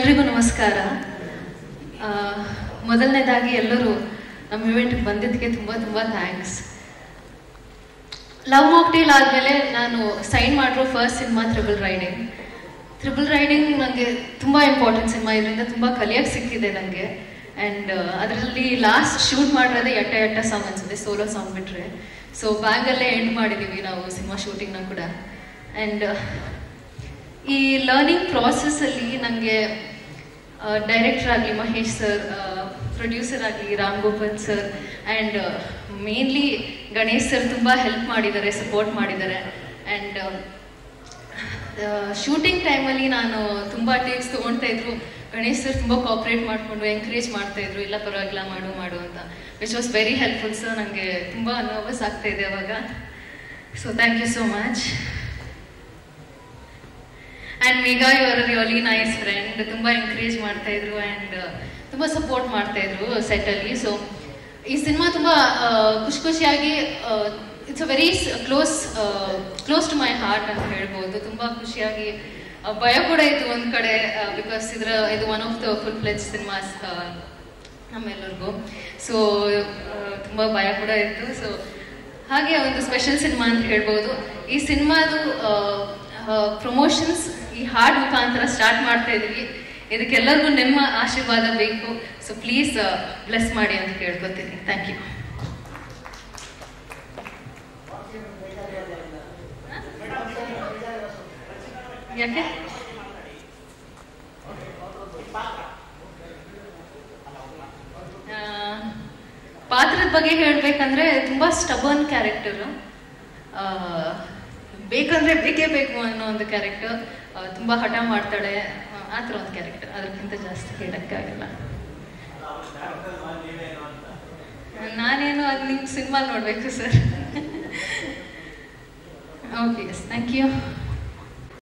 ಎಲ್ರಿಗೂ ನಮಸ್ಕಾರ ಆ, ಮೊದಲನೇದಾಗಿ ಎಲ್ಲರೂ ನಮ್ಮ ಇವೆಂಟ್ಗೆ ಬಂದಿದ್ದಕ್ಕೆ ತುಂಬ ತುಂಬ ಥ್ಯಾಂಕ್ಸ್ ಲವ್ ಮಾಕ್ಟೇಲ್ ಆದಮೇಲೆ ನಾನು ಸೈನ್ ಮಾಡಿರೋ first cinema triple riding triple riding ನನಗೆ ತುಂಬ ಇಂಪಾರ್ಟೆಂಟ್ ಸಿನಿಮಾ ಇದರಿಂದ ತುಂಬ ಕಲಿಯೋಕ್ಕೆ ಸಿಕ್ಕಿದೆ ನನಗೆ ಆ್ಯಂಡ್ ಅದರಲ್ಲಿ ಲಾಸ್ಟ್ ಶೂಟ್ ಮಾಡಿರೋದೇ ಎಟ್ಟ ಎಟ್ಟ ಸಾಂಗ್ ಅನ್ಸುತ್ತೆ ಸೋಲೋ ಸಾಂಗ್ ಬಿಟ್ಟರೆ ಸೊ ಬ್ಯಾಗಲ್ಲೇ ಎಂಡ್ ಮಾಡಿದ್ದೀವಿ ನಾವು ಸಿನಿಮಾ ಶೂಟಿಂಗ್ನ ಕೂಡ ಆ್ಯಂಡ್ ಈ ಲರ್ನಿಂಗ್ ಪ್ರಾಸೆಸ್ಸಲ್ಲಿ ನನಗೆ ಡೈರೆಕ್ಟರ್ ಆಗಲಿ ಮಹೇಶ್ ಸರ್ ಪ್ರೊಡ್ಯೂಸರ್ ಆಗಲಿ Ram Gopal sir and mainly Ganesh sir ತುಂಬ ಹೆಲ್ಪ್ ಮಾಡಿದ್ದಾರೆ ಸಪೋರ್ಟ್ ಮಾಡಿದ್ದಾರೆ ಆ್ಯಂಡ್ ಶೂಟಿಂಗ್ ಟೈಮಲ್ಲಿ ನಾನು ತುಂಬ ಟೇಕ್ಸ್ ತೊಗೊಳ್ತಾ ಇದ್ರು ಗಣೇಶ್ ಸರ್ ತುಂಬ ಕಾಪ್ರೇಟ್ ಮಾಡಿಕೊಂಡು ಎಂಕರೇಜ್ ಮಾಡ್ತಾ ಇದ್ರು ಇಲ್ಲ ಪರವಾಗಿಲ್ಲ ಮಾಡು ಮಾಡು ಅಂತ which was very helpful sir ನನಗೆ ತುಂಬ ನರ್ವಸ್ ಆಗ್ತಾ ಇದೆ ಅವಾಗ so thank you so much and Megha your really nice friend ತುಂಬ ಎಂಕರೇಜ್ ಮಾಡ್ತಾ ಇದ್ರು ಆ್ಯಂಡ್ ತುಂಬ ಸಪೋರ್ಟ್ ಮಾಡ್ತಾ ಇದ್ರು ಸೆಟ್ಟಲ್ಲಿ ಸೊ ಈ ಸಿನಿಮಾ ತುಂಬ ಖುಷಿ ಖುಷಿಯಾಗಿ it's a very close close to my heart ಅಂತ ಹೇಳ್ಬೋದು ತುಂಬ ಖುಷಿಯಾಗಿ ಆ, ಭಯ ಕೂಡ ಇತ್ತು ಒಂದು ಕಡೆ ಬಿಕಾಸ್ ಇದರ ಇದು one of the full fledge cinemas ನಮ್ಮೆಲ್ಲರಿಗೂ ಸೊ ತುಂಬ ಭಯ ಕೂಡ ಇತ್ತು ಸೊ ಹಾಗೆ ಒಂದು ಸ್ಪೆಷಲ್ ಸಿನಿಮಾ ಅಂತ ಹೇಳ್ಬೋದು ಈ ಸಿನಿಮಾದು ಪ್ರಮೋಷನ್ಸ್ ಈ ಹಾಡ್ ಮುಖಾಂತರ ಸ್ಟಾರ್ಟ್ ಮಾಡ್ತಾ ಇದೀವಿ ಇದಕ್ಕೆಲ್ಲರಿಗೂ ನಿಮ್ಮ ಆಶೀರ್ವಾದ ಬೇಕು ಸೊ ಪ್ಲೀಸ್ ಬ್ಲೆಸ್ ಮಾಡಿ ಅಂತ ಕೇಳ್ಕೊತೀನಿ ಥ್ಯಾಂಕ್ ಯು ಯಾಕೆ ಆ, ಪಾತ್ರದ ಬಗ್ಗೆ ಹೇಳ್ಬೇಕಂದ್ರೆ ತುಂಬಾ ಸ್ಟಬರ್ನ್ ಕ್ಯಾರೆಕ್ಟರ್ ಬೇಕಂದ್ರೆ ಬೇಕೇ ಬೇಕು ಅನ್ನೋ ಒಂದು ಕ್ಯಾರೆಕ್ಟರ್ ತುಂಬಾ ಹಠ ಮಾಡ್ತಾಳೆ ಆ, ಆ ಥರ ಒಂದು ಕ್ಯಾರೆಕ್ಟರ್ ಅದಕ್ಕಿಂತ ಜಾಸ್ತಿ ಹೇಳಕ್ಕಾಗಲ್ಲ ನಾನೇನು ಅದು ನಿಮ್ಗೆ ಸಿನಿಮಾ ನೋಡಬೇಕು sir okay yes thank you